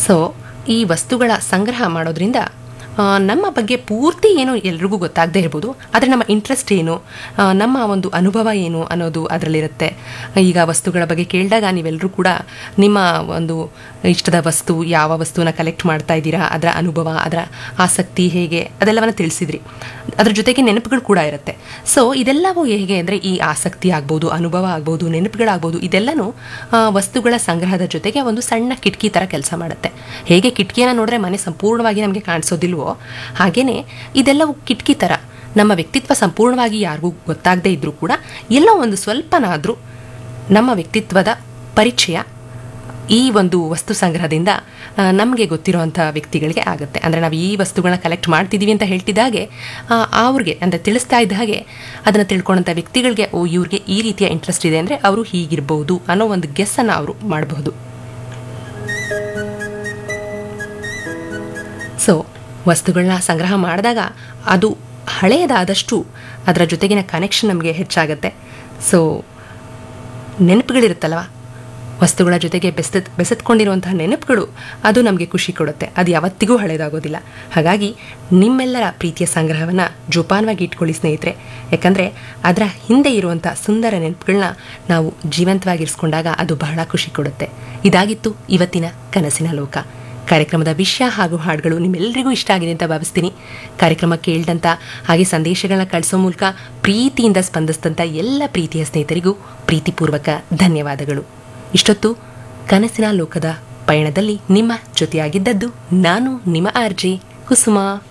so ಈ ವಸ್ತುಗಳ ಸಂಗ್ರಹ ಮಾಡೋದ್ರಿಂದ ಆ, ನಮ್ಮ ಬಗ್ಗೆ ಪೂರ್ತಿ ಏನು ಎಲ್ರಿಗೂ ಗೊತ್ತಾಗದೇ ಇರ್ಬೋದು ಆದರೆ ನಮ್ಮ ಇಂಟ್ರೆಸ್ಟ್ ಏನು ಆ, ನಮ್ಮ ಒಂದು ಅನುಭವ ಏನು ಅನ್ನೋದು ಅದರಲ್ಲಿರುತ್ತೆ ಈಗ ವಸ್ತುಗಳ ಬಗ್ಗೆ ಕೇಳಿದಾಗ ನೀವೆಲ್ಲರೂ ಕೂಡ ನಿಮ್ಮ ಒಂದು ಇಷ್ಟದ ವಸ್ತು ಯಾವ ವಸ್ತುವನ್ನ ಕಲೆಕ್ಟ್ ಮಾಡ್ತಾ ಇದ್ದೀರಾ ಅದರ ಅನುಭವ ಅದರ ಆಸಕ್ತಿ ಹೇಗೆ ಅದೆಲ್ಲವನ್ನ ತಿಳಿಸಿದ್ರಿ ಅದ್ರ ಜೊತೆಗೆ ನೆನಪುಗಳು ಕೂಡ ಇರುತ್ತೆ ಸೊ ಇದೆಲ್ಲವೂ ಹೇಗೆ ಅಂದರೆ ಈ ಆಸಕ್ತಿ ಆಗ್ಬೋದು ಅನುಭವ ಆಗ್ಬೋದು ನೆನಪುಗಳಾಗ್ಬೋದು ಇದೆಲ್ಲನೂ ಆ, ವಸ್ತುಗಳ ಸಂಗ್ರಹದ ಜೊತೆಗೆ ಒಂದು ಸಣ್ಣ ಕಿಟಕಿ ಥರ ಕೆಲಸ ಮಾಡುತ್ತೆ ಹೇಗೆ ಕಿಟಕಿಯನ್ನು ನೋಡಿದ್ರೆ ಮನೆ ಸಂಪೂರ್ಣವಾಗಿ ನಮಗೆ ಕಾಣಿಸೋದಿಲ್ವೋ ಹಾಗೇನೆ ಇದೆಲ್ಲವೂ ಕಿಟಕಿ ಥರ ನಮ್ಮ ವ್ಯಕ್ತಿತ್ವ ಸಂಪೂರ್ಣವಾಗಿ ಯಾರಿಗೂ ಗೊತ್ತಾಗದೇ ಇದ್ರೂ ಕೂಡ ಎಲ್ಲೋ ಒಂದು ಸ್ವಲ್ಪನಾದರೂ ನಮ್ಮ ವ್ಯಕ್ತಿತ್ವದ ಪರಿಚಯ ಈ ಒಂದು ವಸ್ತು ಸಂಗ್ರಹದಿಂದ ನಮಗೆ ಗೊತ್ತಿರುವಂಥ ವ್ಯಕ್ತಿಗಳಿಗೆ ಆಗುತ್ತೆ ಅಂದರೆ ನಾವು ಈ ವಸ್ತುಗಳನ್ನ ಕಲೆಕ್ಟ್ ಮಾಡ್ತಿದ್ದೀವಿ ಅಂತ ಹೇಳ್ತಿದ್ದಾಗೆ ಆ, ಅವ್ರಿಗೆ ಅಂದರೆ ತಿಳಿಸ್ತಾ ಇದ್ದ ಹಾಗೆ ಅದನ್ನು ತಿಳ್ಕೊಂಡಂಥ ವ್ಯಕ್ತಿಗಳಿಗೆ ಓ ಇವ್ರಿಗೆ ಈ ರೀತಿಯ ಇಂಟ್ರೆಸ್ಟ್ ಇದೆ ಅಂದರೆ ಅವರು ಹೀಗಿರ್ಬೋದು ಅನ್ನೋ ಒಂದು ಗೆಸ್ಸನ್ನು ಅವರು ಮಾಡಬಹುದು ಸೊ ವಸ್ತುಗಳನ್ನ ಸಂಗ್ರಹ ಮಾಡಿದಾಗ ಅದು ಹಳೆಯದಾದಷ್ಟು ಅದರ ಜೊತೆಗಿನ ಕನೆಕ್ಷನ್ ನಮಗೆ ಹೆಚ್ಚಾಗುತ್ತೆ ಸೊ ನೆನಪುಗಳಿರುತ್ತಲ್ವ ವಸ್ತುಗಳ ಜೊತೆಗೆ ಬೆಸೆದ್ ಬೆಸೆತ್ಕೊಂಡಿರುವಂತಹ ನೆನಪುಗಳು ಅದು ನಮಗೆ ಖುಷಿ ಕೊಡುತ್ತೆ ಅದು ಯಾವತ್ತಿಗೂ ಹಳೆಯದಾಗೋದಿಲ್ಲ ಹಾಗಾಗಿ ನಿಮ್ಮೆಲ್ಲರ ಪ್ರೀತಿಯ ಸಂಗ್ರಹವನ್ನು ಜೋಪಾನವಾಗಿ ಇಟ್ಕೊಳ್ಳಿ ಸ್ನೇಹಿತರೆ ಯಾಕಂದರೆ ಅದರ ಹಿಂದೆ ಇರುವಂಥ ಸುಂದರ ನೆನಪುಗಳನ್ನ ನಾವು ಜೀವಂತವಾಗಿರಿಸ್ಕೊಂಡಾಗ ಅದು ಬಹಳ ಖುಷಿ ಕೊಡುತ್ತೆ ಇದಾಗಿತ್ತು ಇವತ್ತಿನ ಕನಸಿನ ಲೋಕ ಕಾರ್ಯಕ್ರಮದ ವಿಷಯ ಹಾಗೂ ಹಾಡುಗಳು ನಿಮ್ಮೆಲ್ಲರಿಗೂ ಇಷ್ಟ ಆಗಿದೆ ಅಂತ ಭಾವಿಸ್ತೀನಿ ಕಾರ್ಯಕ್ರಮ ಕೇಳಿದಂಥ ಹಾಗೆ ಸಂದೇಶಗಳನ್ನ ಕಳಿಸೋ ಮೂಲಕ ಪ್ರೀತಿಯಿಂದ ಸ್ಪಂದಿಸಿದಂಥ ಎಲ್ಲ ಪ್ರೀತಿಯ ಸ್ನೇಹಿತರಿಗೂ ಪ್ರೀತಿಪೂರ್ವಕ ಧನ್ಯವಾದಗಳು ಇಷ್ಟೊತ್ತು ಕನಸಿನ ಲೋಕದ ಪಯಣದಲ್ಲಿ ನಿಮ್ಮ ಜೊತೆಯಾಗಿದ್ದದ್ದು ನಾನು ನಿಮ್ಮ ಆರ್ಜೆ ಕುಸುಮಾ